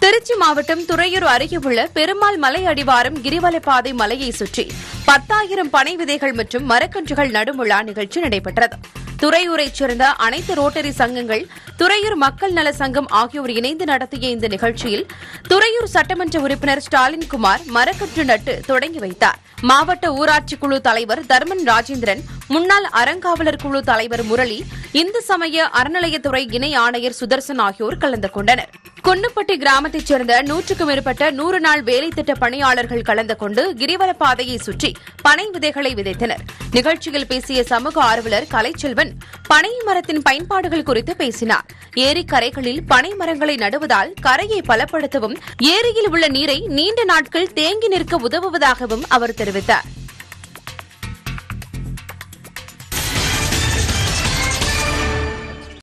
திருச்சி மாவட்டம் துறையூர் அருகே உள்ள பெருமாள் மலை அடிவாரம் கிரிவலப்பாதை மலையை சுற்றி பத்தாயிரம் பனை விதைகள் மற்றும் மரக்கன்றுகள் நடும் விழா நிகழ்ச்சி நடைபெற்றது துறையூரைச் சேர்ந்த அனைத்து ரோட்டரி சங்கங்கள் துறையூர் மக்கள் நல சங்கம் ஆகியோர் இணைந்து நடத்திய இந்த நிகழ்ச்சியில் துறையூர் சட்டமன்ற உறுப்பினர் ஸ்டாலின் குமார் மரக்கன்று நட்டு தொடங்கி வைத்தார் மாவட்ட ஊராட்சி குழு தலைவர் தர்மன் ராஜேந்திரன் முன்னாள் அறங்காவலர் குழு தலைவர் முரளி இந்து சமய அறநிலையத்துறை இணை ஆணையர் சுதர்சன் ஆகியோர் கலந்து கொண்டனர் குன்னுப்பட்டி கிராமத்தைச் சேர்ந்த நூற்றுக்கும் மேற்பட்ட நூறு நாள் வேலை திட்ட பணியாளர்கள் கலந்து கொண்டு கிரிவல பாதையை சுற்றி பனை விதைகளை விதைத்தனர் நிகழ்ச்சியில் பேசிய சமூக ஆர்வலர் கலைச்செல்வன் பனை மரத்தின் பயன்பாடுகள் குறித்து பேசினார் ஏரி கரைகளில் பனை மரங்களை நடுவதால் கரையை பலப்படுத்தவும் ஏரியில் உள்ள நீரை நீண்ட நாட்கள் தேங்கி நிற்க உதவுவதாகவும் அவர் தெரிவித்தார்